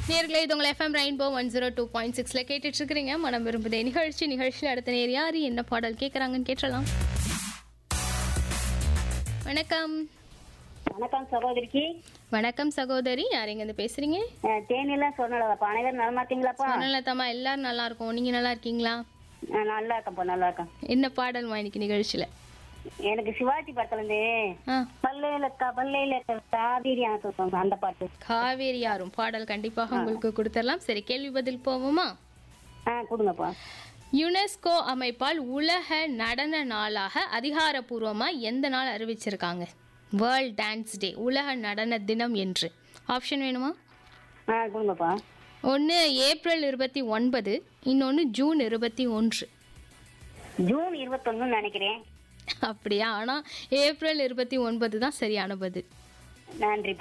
நேர்களே இது உங்கள் FM rainbow one zero two point சிக்ஸில் கேட்டுட்டு இருக்கிறீங்க மனம் விரும்புதே நிகழ்ச்சி நிகழ்ச்சியில் அடுத்த நேர் யார் என்ன பாடல் கேட்குறாங்கன்னு கேட்டலாம் வணக்கம் வணக்கம் சகோதரிக்கு வணக்கம் சகோதரி யார் எங்கேருந்து பேசுறீங்க அஹ், தேனியெல்லாம் சொன்னலப்பா அனைவரும் நலமா இருக்கீங்களாப்பா சொன்னலதாம்மா எல்லாரும் நல்லா இருக்கோம் நீங்க நல்லா இருக்கீங்களா அஹ், நல்லா இருக்கேன்ப்பா நல்லா இருக்கேன் என்ன பாடல்மா இன்னைக்கு நிகழ்ச்சியில எனக்கு சிவாஜி படத்துல இருந்து ஆ பல்லையில பல்லையில காவிரி சொல்லுவாங்க அந்த பாட்டு காவேரி யாரும் பாடல் கண்டிப்பாக உங்களுக்கு கொடுத்துடலாம் சரி கேள்வி பதில் போவோமா ஆ கொடுங்கப்பா யுனெஸ்கோ அமைப்பால் உலக நடன நாளாக அதிகாரப்பூர்வமா எந்த நாள் அறிவிச்சிருக்காங்க வேர்ல்ட் டான்ஸ் டே உலக நடன தினம் என்று ஆப்ஷன் வேணுமா ஆ கொடுங்கப்பா ஒன்று ஏப்ரல் இருபத்தி ஒன்பது இன்னொன்று ஜூன் இருபத்தி ஒன்று ஜூன் இருபத்தொன்னு நினைக்கிறேன் அப்படியா ஆனால் ஏப்ரல் இருபத்தி ஒன்பது தான் சரியான பதில் நன்றிப்பா